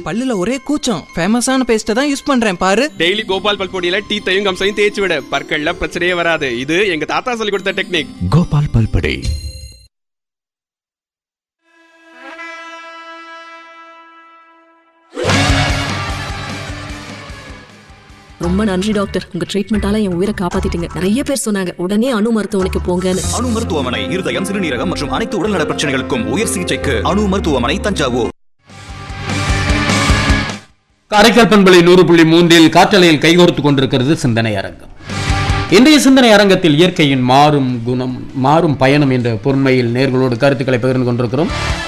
பல்லுல ஒரே கூச்சம் ஃபேமஸான பேஸ்ட்டை தான் யூஸ் பண்றேன் பாரு டெய்லி கோபால் பல்பொடியில டீத்தையும் கம்சையும் தேய்ச்சி விட பற்கள்ல பிரச்சனையே வராது இது எங்க தாத்தா சொல்லி கொடுத்த டெக்னிக் கோபால் பல்படை ரொம்ப நன்றி டாக்டர் உங்க ட்ரீட்மெண்டால என் உயிரை காப்பாத்திட்டீங்க நிறைய பேர் சொன்னாங்க உடனே அணு மருத்துவமனைக்கு போங்கன்னு அணு மருத்துவமனை இருதயம் சிறுநீரகம் மற்றும் அனைத்து உடல்நல பிரச்சனைகளுக்கும் உயர் சிகிச்சைக்கு அணு மருத்துவமனை தஞ்சாவூர் காரைக்கால் பண்பலை நூறு புள்ளி மூன்றில் காற்றலையில் கைகோர்த்துக் கொண்டிருக்கிறது சிந்தனை அரங்கம் இன்றைய சிந்தனை அரங்கத்தில் இயற்கையின் மாறும் குணம் மாறும் பயணம் என்ற பொருண்மையில் நேர்களோடு கருத்துக்களை பகிர்ந்து கொண்டிருக்கிறோம்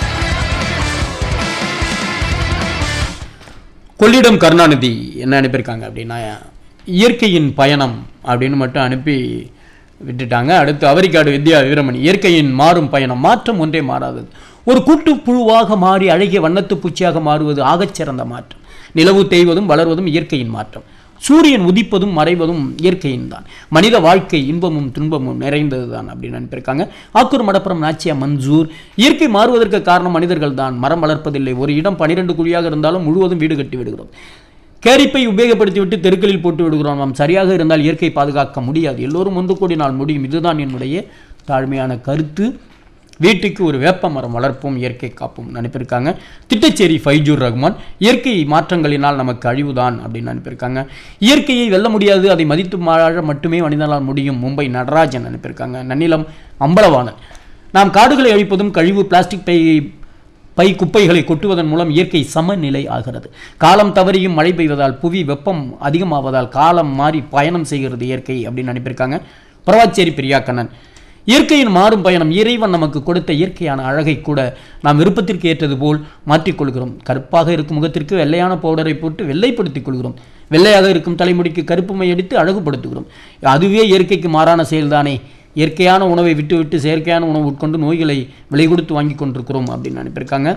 கொள்ளிடம் கருணாநிதி என்ன அனுப்பியிருக்காங்க அப்படின்னா இயற்கையின் பயணம் அப்படின்னு மட்டும் அனுப்பி விட்டுட்டாங்க அடுத்து அவரிக்காடு வித்யா வீரமணி இயற்கையின் மாறும் பயணம் மாற்றம் ஒன்றே மாறாதது ஒரு கூட்டுப் புழுவாக மாறி அழகிய வண்ணத்து பூச்சியாக மாறுவது ஆகச்சிறந்த மாற்றம் நிலவு தேய்வதும் வளர்வதும் இயற்கையின் மாற்றம் சூரியன் உதிப்பதும் மறைவதும் இயற்கையின் தான் மனித வாழ்க்கை இன்பமும் துன்பமும் நிறைந்தது தான் அப்படின்னு அனுப்பியிருக்காங்க ஆக்கூர் மடப்புறம் நாச்சியா மன்சூர் இயற்கை மாறுவதற்கு காரணம் மனிதர்கள் தான் மரம் வளர்ப்பதில்லை ஒரு இடம் பனிரெண்டு குழியாக இருந்தாலும் முழுவதும் வீடு கட்டி விடுகிறோம் கேரிப்பை உபயோகப்படுத்தி விட்டு தெருக்களில் போட்டு விடுகிறோம் நாம் சரியாக இருந்தால் இயற்கை பாதுகாக்க முடியாது எல்லோரும் ஒன்று கூடினால் முடியும் இதுதான் என்னுடைய தாழ்மையான கருத்து வீட்டுக்கு ஒரு வேப்ப மரம் வளர்ப்போம் இயற்கை காப்போம் அனுப்பியிருக்காங்க திட்டச்சேரி ஃபைஜூர் ரஹ்மான் இயற்கை மாற்றங்களினால் நமக்கு அழிவுதான் அப்படின்னு அனுப்பியிருக்காங்க இயற்கையை வெல்ல முடியாது அதை மதித்து வாழ மட்டுமே மனிதனால் முடியும் மும்பை நடராஜன் அனுப்பியிருக்காங்க நன்னிலம் அம்பலவாணன் நாம் காடுகளை அழிப்பதும் கழிவு பிளாஸ்டிக் பை பை குப்பைகளை கொட்டுவதன் மூலம் இயற்கை சமநிலை ஆகிறது காலம் தவறியும் மழை பெய்வதால் புவி வெப்பம் அதிகமாவதால் காலம் மாறி பயணம் செய்கிறது இயற்கை அப்படின்னு அனுப்பியிருக்காங்க பரவாச்சேரி பிரியாக்கண்ணன் இயற்கையின் மாறும் பயணம் இறைவன் நமக்கு கொடுத்த இயற்கையான அழகை கூட நாம் விருப்பத்திற்கு ஏற்றது போல் மாற்றிக்கொள்கிறோம் கருப்பாக இருக்கும் முகத்திற்கு வெள்ளையான பவுடரை போட்டு வெள்ளைப்படுத்திக் கொள்கிறோம் வெள்ளையாக இருக்கும் தலைமுடிக்கு கருப்பு மை அடித்து அழகுபடுத்துகிறோம் அதுவே இயற்கைக்கு மாறான செயல்தானே இயற்கையான உணவை விட்டுவிட்டு செயற்கையான உணவு உட்கொண்டு நோய்களை விலை கொடுத்து வாங்கி கொண்டிருக்கிறோம் அப்படின்னு அனுப்பியிருக்காங்க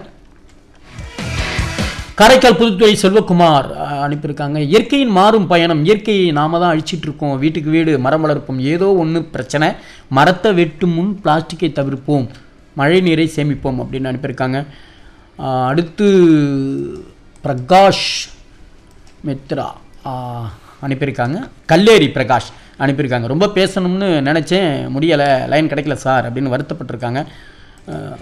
காரைக்கால் புதுத்துறை செல்வகுமார் அஹ், அனுப்பியிருக்காங்க இயற்கையின் மாறும் பயணம் இயற்கையை நாம தான் அழிச்சிட்டு இருக்கோம் வீட்டுக்கு வீடு மரம் வளர்ப்போம் ஏதோ ஒன்று பிரச்சனை மரத்தை வெட்டும் முன் பிளாஸ்டிக்கை தவிர்ப்போம் மழை நீரை சேமிப்போம் அப்படின்னு அனுப்பியிருக்காங்க அஹ், அடுத்து பிரகாஷ் மித்ரா அஹ், அனுப்பியிருக்காங்க கல்லேரி பிரகாஷ் அனுப்பியிருக்காங்க ரொம்ப பேசணும்னு நினச்சேன் முடியலை லைன் கிடைக்கல சார் அப்படின்னு வருத்தப்பட்டிருக்காங்க அஹ்,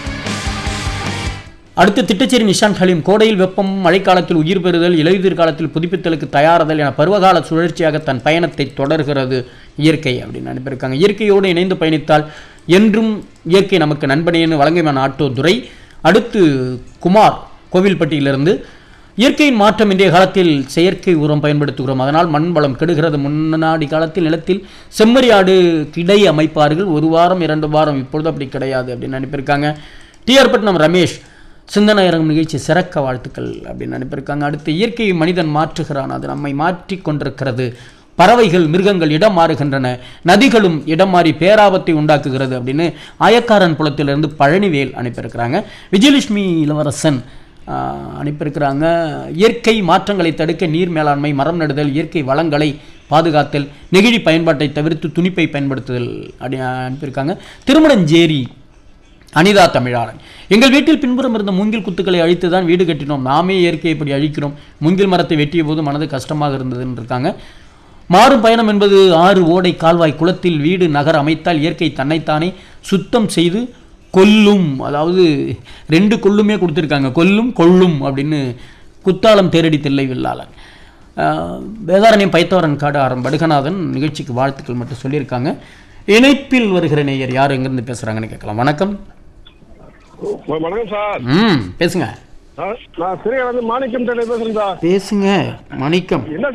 அடுத்து திட்டச்சேரி நிஷாந்த் ஹலீம் கோடையில் வெப்பம் மழைக்காலத்தில் உயிர் பெறுதல் இலையுதிர் காலத்தில் புதுப்பித்தலுக்கு தயாராதல் என பருவகால சுழற்சியாக தன் பயணத்தை தொடர்கிறது இயற்கை அப்படின்னு அனுப்பியிருக்காங்க இயற்கையோடு இணைந்து பயணித்தால் என்றும் இயற்கை நமக்கு நண்பனேன்னு வழங்குமான ஆட்டோ துரை அடுத்து குமார் கோவில்பட்டியிலிருந்து இயற்கையின் மாற்றம் இன்றைய காலத்தில் செயற்கை உரம் பயன்படுத்துகிறோம் அதனால் மண் வளம் கெடுகிறது முன்னாடி காலத்தில் நிலத்தில் செம்மறி ஆடு கிடை அமைப்பார்கள் ஒரு வாரம் இரண்டு வாரம் இப்பொழுது அப்படி கிடையாது அப்படின்னு அனுப்பியிருக்காங்க டிஆர் பட்னம் ரமேஷ் சிந்தனை அரங்கம் நிகழ்ச்சி சிறக்க வாழ்த்துக்கள் அப்படின்னு அனுப்பியிருக்காங்க அடுத்து இயற்கையை மனிதன் மாற்றுகிறான் அது நம்மை மாற்றிக் கொண்டிருக்கிறது பறவைகள் மிருகங்கள் இடம் மாறுகின்றன நதிகளும் இடம் மாறி பேராபத்தை உண்டாக்குகிறது அப்படின்னு ஆயக்காரன் புலத்திலிருந்து பழனிவேல் அனுப்பியிருக்கிறாங்க விஜயலட்சுமி இளவரசன் ஆஹ், அனுப்பியிருக்கிறாங்க இயற்கை மாற்றங்களை தடுக்க நீர் மேலாண்மை மரம் நடுதல் இயற்கை வளங்களை பாதுகாத்தல் நெகிழி பயன்பாட்டை தவிர்த்து துணிப்பை பயன்படுத்துதல் அப்படி அனுப்பியிருக்காங்க திருமணஞ்சேரி அனிதா தமிழாளன் எங்கள் வீட்டில் பின்புறம் இருந்த மூங்கில் குத்துக்களை அழித்து தான் வீடு கட்டினோம் நாமே இயற்கையை இப்படி அழிக்கிறோம் மூங்கில் மரத்தை வெட்டிய போது மனது கஷ்டமாக இருந்ததுன்னு இருக்காங்க மாறும் பயணம் என்பது ஆறு ஓடை கால்வாய் குளத்தில் வீடு நகர் அமைத்தால் இயற்கை தன்னைத்தானே சுத்தம் செய்து கொல்லும் அதாவது ரெண்டு கொல்லுமே கொடுத்துருக்காங்க கொல்லும் கொள்ளும் அப்படின்னு குத்தாலம் தேரடி தில்லை வில்லாளன் ஆஹ், வேதாரண்யம் பைத்தவரன் காடு ஆரம் படுகநாதன் நிகழ்ச்சிக்கு வாழ்த்துக்கள் மட்டும் சொல்லியிருக்காங்க இணைப்பில் வருகிற நேயர் யார் எங்கேருந்து பேசுகிறாங்கன்னு கேட்கலாம் வணக்கம் வணக்கம் சார் ம் பேசுங்க சார், நான் சிறையில இருந்து மாணிக்கம் தேடி பேசுறேன் சார் பேசுங்க மணிக்கம் என்ன